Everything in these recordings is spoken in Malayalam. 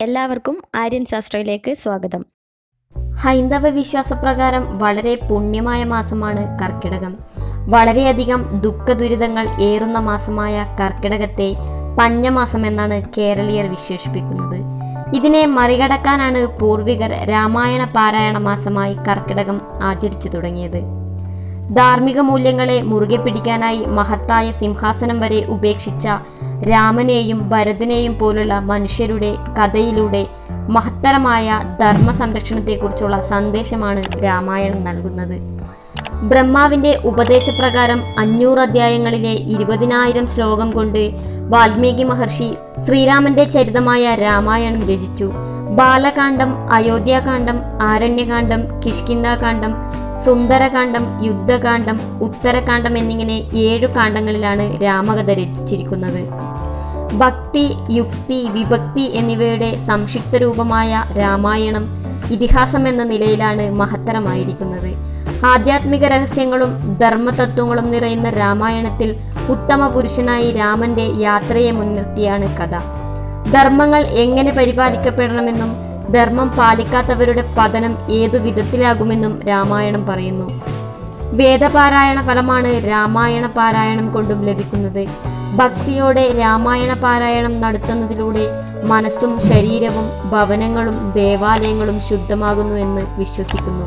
എല്ലാവർക്കും ആര്യൻ ശാസ്ത്രയിലേക്ക് സ്വാഗതം ഹൈന്ദവ വിശ്വാസപ്രകാരം വളരെ പുണ്യമായ മാസമാണ് കർക്കിടകം വളരെയധികം ദുഃഖദുരിതങ്ങൾ ഏറുന്ന മാസമായ കർക്കിടകത്തെ പഞ്ഞമാസം എന്നാണ് കേരളീയർ വിശേഷിപ്പിക്കുന്നത് ഇതിനെ മറികടക്കാനാണ് പൂർവികർ രാമായണ പാരായണ മാസമായി കർക്കിടകം ആചരിച്ചു തുടങ്ങിയത് ധാർമ്മിക മൂല്യങ്ങളെ മുറുകെ പിടിക്കാനായി മഹത്തായ സിംഹാസനം വരെ ഉപേക്ഷിച്ച രാമനെയും ഭരതനെയും പോലുള്ള മനുഷ്യരുടെ കഥയിലൂടെ മഹത്തരമായ ധർമ്മ സംരക്ഷണത്തെക്കുറിച്ചുള്ള സന്ദേശമാണ് രാമായണം നൽകുന്നത് ബ്രഹ്മാവിന്റെ ഉപദേശപ്രകാരം അഞ്ഞൂറ് അധ്യായങ്ങളിലെ ഇരുപതിനായിരം ശ്ലോകം കൊണ്ട് വാൽമീകി മഹർഷി ശ്രീരാമന്റെ ചരിതമായ രാമായണം രചിച്ചു ബാലകാന്ഡം അയോധ്യാകാന്ഡം ആരണ്യകാന്ഡം കിഷ്കിന്ദാകാന്ഡം സുന്ദരകാന്ഡം യുദ്ധകാന്ഡം ഉത്തരകാന്ഡം എന്നിങ്ങനെ ഏഴു കാണ്ഡങ്ങളിലാണ് രാമകഥ രചിച്ചിരിക്കുന്നത് ഭക്തി യുക്തി വിഭക്തി എന്നിവയുടെ സംക്ഷിപ്ത രൂപമായ രാമായണം ഇതിഹാസം എന്ന നിലയിലാണ് മഹത്തരമായിരിക്കുന്നത് ആധ്യാത്മിക രഹസ്യങ്ങളും ധർമ്മതത്വങ്ങളും നിറയുന്ന രാമായണത്തിൽ ഉത്തമ പുരുഷനായി രാമന്റെ യാത്രയെ മുൻനിർത്തിയാണ് കഥ ധർമ്മങ്ങൾ എങ്ങനെ പരിപാലിക്കപ്പെടണമെന്നും ധർമ്മം പാലിക്കാത്തവരുടെ പതനം ഏതു വിധത്തിലാകുമെന്നും രാമായണം പറയുന്നു വേദപാരായണ ഫലമാണ് രാമായണ പാരായണം കൊണ്ടും ലഭിക്കുന്നത് ഭക്തിയോടെ രാമായണ പാരായണം നടത്തുന്നതിലൂടെ മനസ്സും ശരീരവും ഭവനങ്ങളും ദേവാലയങ്ങളും ശുദ്ധമാകുന്നു എന്ന് വിശ്വസിക്കുന്നു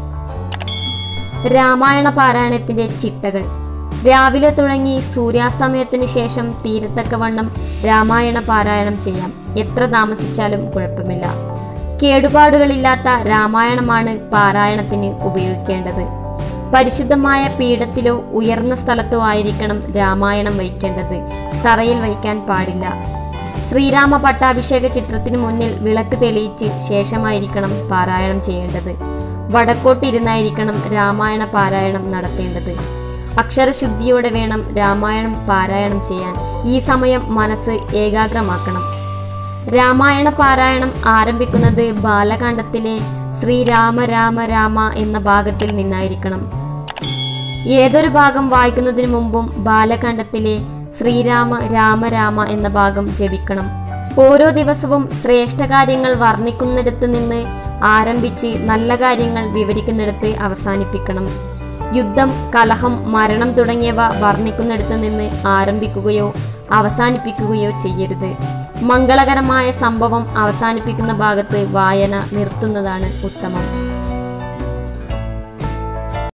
രാമായണ പാരായണത്തിന്റെ ചിട്ടകൾ രാവിലെ തുടങ്ങി സൂര്യാസ്തമയത്തിന് ശേഷം തീരത്തക്കവണ്ണം രാമായണ പാരായണം ചെയ്യാം എത്ര താമസിച്ചാലും കുഴപ്പമില്ല കേടുപാടുകളില്ലാത്ത രാമായണമാണ് പാരായണത്തിന് ഉപയോഗിക്കേണ്ടത് പരിശുദ്ധമായ പീഠത്തിലോ ഉയർന്ന സ്ഥലത്തോ ആയിരിക്കണം രാമായണം വയ്ക്കേണ്ടത് തറയിൽ വയ്ക്കാൻ പാടില്ല ശ്രീരാമ പട്ടാഭിഷേക ചിത്രത്തിന് മുന്നിൽ വിളക്ക് തെളിയിച്ച് ശേഷമായിരിക്കണം പാരായണം ചെയ്യേണ്ടത് വടക്കോട്ടിരുന്നായിരിക്കണം രാമായണ പാരായണം നടത്തേണ്ടത് അക്ഷരശുദ്ധിയോടെ വേണം രാമായണം പാരായണം ചെയ്യാൻ ഈ സമയം മനസ്സ് ഏകാഗ്രമാക്കണം രാമായണ പാരായണം ആരംഭിക്കുന്നത് ബാലകാണ്ഡത്തിലെ ശ്രീരാമ രാമ രാമ എന്ന ഭാഗത്തിൽ നിന്നായിരിക്കണം ഏതൊരു ഭാഗം വായിക്കുന്നതിന് മുമ്പും ബാലകാണ്ഡത്തിലെ ശ്രീരാമ രാമ രാമ എന്ന ഭാഗം ജപിക്കണം ഓരോ ദിവസവും ശ്രേഷ്ഠ കാര്യങ്ങൾ വർണ്ണിക്കുന്നിടത്ത് നിന്ന് ആരംഭിച്ച് നല്ല കാര്യങ്ങൾ വിവരിക്കുന്നിടത്ത് അവസാനിപ്പിക്കണം യുദ്ധം കലഹം മരണം തുടങ്ങിയവ വർണ്ണിക്കുന്നിടത്ത് നിന്ന് ആരംഭിക്കുകയോ അവസാനിപ്പിക്കുകയോ ചെയ്യരുത് മംഗളകരമായ സംഭവം അവസാനിപ്പിക്കുന്ന ഭാഗത്ത് വായന നിർത്തുന്നതാണ് ഉത്തമം